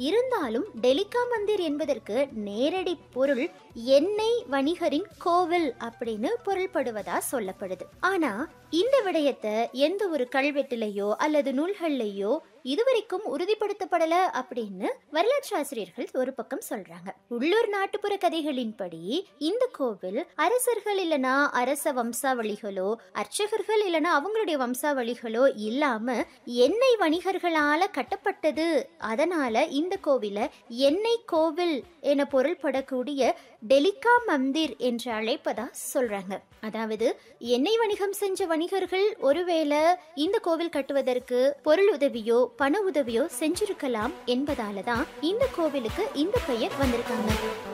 இருந்தாலும் டெலிகா மந்திர் என்பதற்கு நேரடி பொருள் எண்ணெய் வணிகரின் கோவில் அப்படின்னு பொருள்படுவதா சொல்லப்படுது ஆனா இந்த விடயத்தை எந்த ஒரு கல்வெட்டிலையோ அல்லது நூல்கள்லையோ இதுவரைக்கும் உறுதிப்படுத்தப்படல அப்படின்னு வரலாற்று ஆசிரியர்கள் ஒரு பக்கம் சொல்றாங்க உள்ளூர் நாட்டுப்புற கதைகளின்படி இந்த கோவில் அரசர்கள் இல்லனா அரச வம்சாவளிகளோ அர்ச்சகர்கள் இல்லனா அவங்களுடைய வம்சாவளிகளோ இல்லாம எண்ணெய் வணிகர்களால கட்டப்பட்டது அதனால இந்த கோவில எண்ணெய் கோவில் என பொருள்படக்கூடிய டெலிகா மந்திர் என்று அழைப்பதா சொல்றாங்க அதாவது எண்ணெய் வணிகம் செஞ்ச வணிகர்கள் ஒருவேளை இந்த கோவில் கட்டுவதற்கு பொருள் உதவியோ பண உதவியோ செஞ்சிருக்கலாம் என்பதால தான் இந்த கோவிலுக்கு இந்த பெயர் வந்திருக்காங்க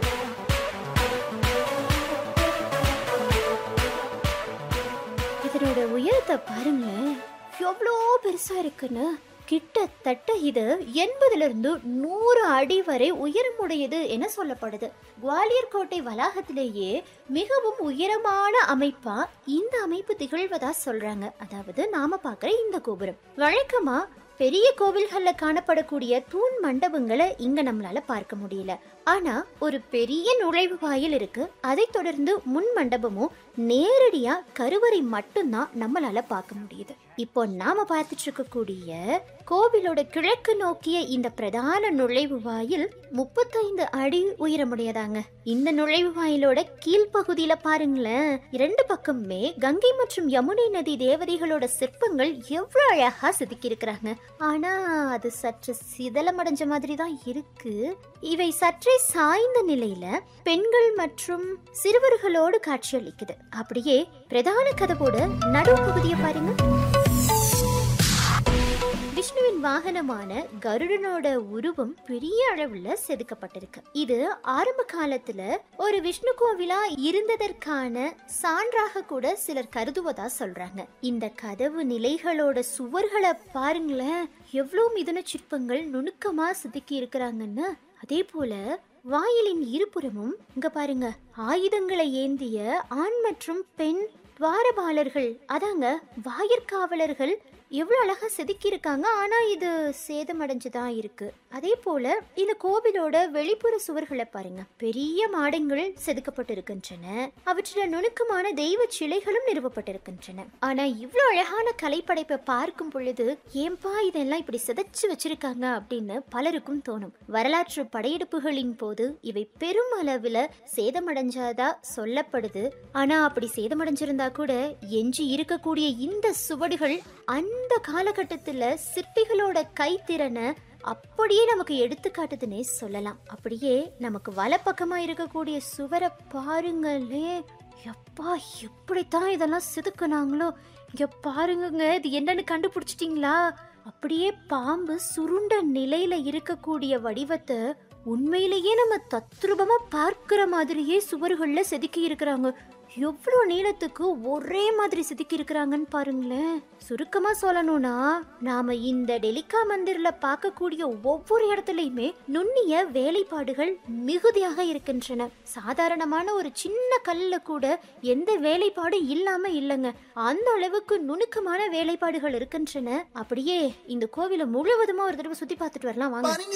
இதனோட உயரத்தை பாருங்க எவ்வளோ பெருசா இருக்குன்னு கிட்டத்தட்ட இது எண்பதுல இருந்து நூறு அடி வரை உயரமுடையது என சொல்லப்படுது குவாலியர் கோட்டை வளாகத்திலேயே மிகவும் உயரமான அமைப்பா இந்த அமைப்பு திகழ்வதா சொல்றாங்க அதாவது நாம பார்க்குற இந்த கோபுரம் வழக்கமா பெரிய கோவில்கள்ல காணப்படக்கூடிய தூண் மண்டபங்களை இங்க நம்மளால பார்க்க முடியல ஆனா ஒரு பெரிய நுழைவு வாயில் இருக்கு அதைத் தொடர்ந்து முன் மண்டபமும் நேரடியா கருவறை மட்டும்தான் நம்மளால பார்க்க முடியுது இப்போ நாம பார்த்துட்டு இருக்கக்கூடிய கோவிலோட கிழக்கு நோக்கிய இந்த பிரதான நுழைவு வாயில் முப்பத்தைந்து அடி உயரமுடையதாங்க இந்த நுழைவு வாயிலோட கீழ்ப்பகுதியில பாருங்களேன் இரண்டு பக்கமுமே கங்கை மற்றும் யமுனை நதி தேவதைகளோட சிற்பங்கள் எவ்வளவு அழகா செதுக்கி இருக்கிறாங்க ஆனா அது சற்று சிதலமடைஞ்ச மாதிரி தான் இருக்கு இவை சற்றே சாய்ந்த நிலையில பெண்கள் மற்றும் சிறுவர்களோடு காட்சியளிக்குது அப்படியே பிரதான கதவோட நடுப்பகுதியை பாருங்க விஷ்ணுவின் வாகனமான கருடனோட உருவம் பெரிய அளவுல செதுக்கப்பட்டிருக்கு இது ஆரம்ப காலத்துல ஒரு விஷ்ணு கோவிலா இருந்ததற்கான சான்றாக கூட சிலர் கருதுவதா சொல்றாங்க இந்த கதவு நிலைகளோட சுவர்களை பாருங்களேன் எவ்வளவு மிதுன சிற்பங்கள் நுணுக்கமா செதுக்கி இருக்கிறாங்கன்னு அதே போல வாயிலின் இருபுறமும் இங்க பாருங்க ஆயுதங்களை ஏந்திய ஆண் மற்றும் பெண் துவாரபாலர்கள் அதாங்க வாயிற்காவலர்கள் எவ்வளோ அழகா செதுக்கி இருக்காங்க ஆனா இது சேதமடைஞ்சு தான் இருக்கு அதே போல இந்த கோவிலோட வெளிப்புற சுவர்களை பாருங்க பெரிய மாடங்கள் செதுக்கப்பட்டிருக்கின்றன அவற்றில் நுணுக்கமான தெய்வ சிலைகளும் நிறுவப்பட்டிருக்கின்றன ஆனா இவ்வளோ அழகான கலைப்படைப்பை பார்க்கும் பொழுது ஏன்பா இதெல்லாம் இப்படி சிதைச்சு வச்சிருக்காங்க அப்படின்னு பலருக்கும் தோணும் வரலாற்று படையெடுப்புகளின் போது இவை பெரும் அளவில் சேதமடைஞ்சதா சொல்லப்படுது ஆனா அப்படி சேதமடைஞ்சிருந்தா கூட எஞ்சி இருக்கக்கூடிய இந்த சுவடுகள் அந்த காலகட்டத்தில் சிற்பிகளோட கைத்திறனை அப்படியே நமக்கு எடுத்துக்காட்டுதுன்னே சொல்லலாம் அப்படியே நமக்கு வலப்பக்கமா இருக்கக்கூடிய சுவரை பாருங்களே எப்பா எப்படித்தான் இதெல்லாம் செதுக்குனாங்களோ இங்க பாருங்கங்க இது என்னன்னு கண்டுபிடிச்சிட்டீங்களா அப்படியே பாம்பு சுருண்ட நிலையில இருக்கக்கூடிய வடிவத்தை உண்மையிலேயே நம்ம தத்ரூபமா பார்க்கிற மாதிரியே சுவர்கள்ல செதுக்கி இருக்கிறாங்க எவ்வளோ நீளத்துக்கு ஒரே மாதிரி செதுக்கி இருக்கிறாங்கன்னு பாருங்களேன் சுருக்கமா சொல்லணும்னா நாம இந்த டெலிகா மந்திர்ல பார்க்கக்கூடிய ஒவ்வொரு இடத்துலயுமே நுண்ணிய வேலைப்பாடுகள் மிகுதியாக இருக்கின்றன சாதாரணமான ஒரு சின்ன கல்ல கூட எந்த வேலைப்பாடும் இல்லாம இல்லைங்க அந்த அளவுக்கு நுணுக்கமான வேலைப்பாடுகள் இருக்கின்றன அப்படியே இந்த கோவிலை முழுவதுமா ஒரு தடவை சுத்தி பார்த்துட்டு வரலாம் வாங்க